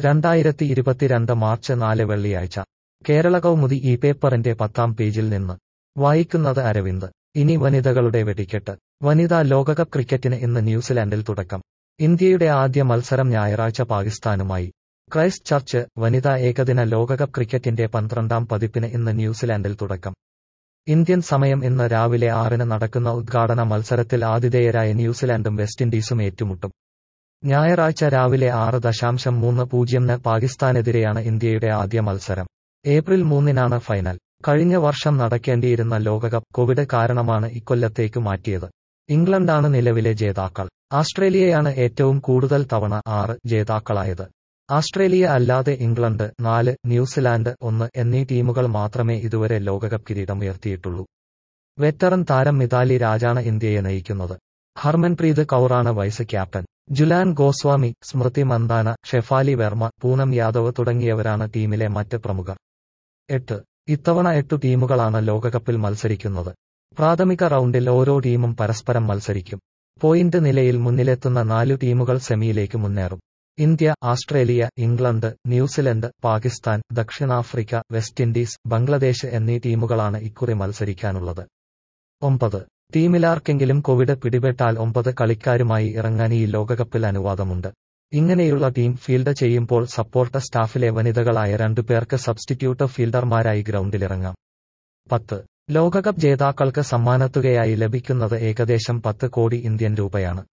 രണ്ടായിരത്തി ഇരുപത്തിരണ്ട് മാർച്ച് നാല് വെള്ളിയാഴ്ച കേരള കൗമുദി ഈ പേപ്പറിന്റെ പത്താം പേജിൽ നിന്ന് വായിക്കുന്നത് അരവിന്ദ് ഇനി വനിതകളുടെ വെടിക്കെട്ട് വനിതാ ലോകകപ്പ് ക്രിക്കറ്റിന് ഇന്ന് ന്യൂസിലാൻഡിൽ തുടക്കം ഇന്ത്യയുടെ ആദ്യ മത്സരം ഞായറാഴ്ച പാകിസ്ഥാനുമായി ക്രൈസ്റ്റ് ചർച്ച് വനിതാ ഏകദിന ലോകകപ്പ് ക്രിക്കറ്റിന്റെ പന്ത്രണ്ടാം പതിപ്പിന് ഇന്ന് ന്യൂസിലാൻഡിൽ തുടക്കം ഇന്ത്യൻ സമയം ഇന്ന് രാവിലെ ആറിന് നടക്കുന്ന ഉദ്ഘാടന മത്സരത്തിൽ ആതിഥേയരായ ന്യൂസിലാൻഡും വെസ്റ്റ് ഇൻഡീസും ഏറ്റുമുട്ടും ഞായറാഴ്ച രാവിലെ ആറ് ദശാംശം മൂന്ന് പൂജ്യംന് പാകിസ്ഥാനെതിരെയാണ് ഇന്ത്യയുടെ ആദ്യ മത്സരം ഏപ്രിൽ മൂന്നിനാണ് ഫൈനൽ കഴിഞ്ഞ വർഷം നടക്കേണ്ടിയിരുന്ന ലോകകപ്പ് കോവിഡ് കാരണമാണ് ഇക്കൊല്ലത്തേക്ക് മാറ്റിയത് ഇംഗ്ലണ്ടാണ് നിലവിലെ ജേതാക്കൾ ആസ്ട്രേലിയയാണ് ഏറ്റവും കൂടുതൽ തവണ ആറ് ജേതാക്കളായത് ആസ്ട്രേലിയ അല്ലാതെ ഇംഗ്ലണ്ട് നാല് ന്യൂസിലാൻഡ് ഒന്ന് എന്നീ ടീമുകൾ മാത്രമേ ഇതുവരെ ലോകകപ്പ് കിരീടം ഉയർത്തിയിട്ടുള്ളൂ വെറ്ററൻ താരം മിതാലി രാജാണ് ഇന്ത്യയെ നയിക്കുന്നത് ഹർമൻപ്രീത് കൗറാണ് വൈസ് ക്യാപ്റ്റൻ ജുലാൻ ഗോസ്വാമി സ്മൃതി മന്ദാന ഷെഫാലി വെർമ്മ പൂനം യാദവ് തുടങ്ങിയവരാണ് ടീമിലെ മറ്റ് പ്രമുഖർ എട്ട് ഇത്തവണ എട്ടു ടീമുകളാണ് ലോകകപ്പിൽ മത്സരിക്കുന്നത് പ്രാഥമിക റൗണ്ടിൽ ഓരോ ടീമും പരസ്പരം മത്സരിക്കും പോയിന്റ് നിലയിൽ മുന്നിലെത്തുന്ന നാലു ടീമുകൾ സെമിയിലേക്ക് മുന്നേറും India Australia England New Zealand Pakistan ദക്ഷിണാഫ്രിക്ക വെസ്റ്റ് ഇൻഡീസ് ബംഗ്ലാദേശ് എന്നീ ടീമുകളാണ് ഇക്കുറി മത്സരിക്കാനുള്ളത് ഒമ്പത് ടീമിലാർക്കെങ്കിലും കോവിഡ് പിടിപെട്ടാൽ ഒമ്പത് കളിക്കാരുമായി ഇറങ്ങാൻ ഈ ലോകകപ്പിൽ അനുവാദമുണ്ട് ഇങ്ങനെയുള്ള ടീം ഫീൽഡ് ചെയ്യുമ്പോൾ സപ്പോർട്ട് സ്റ്റാഫിലെ വനിതകളായ രണ്ടുപേർക്ക് സബ്സ്റ്റിറ്റ്യൂട്ട് ഫീൽഡർമാരായി ഗ്രൗണ്ടിലിറങ്ങാം പത്ത് ലോകകപ്പ് ജേതാക്കൾക്ക് സമ്മാനത്തുകയായി ലഭിക്കുന്നത് ഏകദേശം പത്ത് കോടി ഇന്ത്യൻ രൂപയാണ്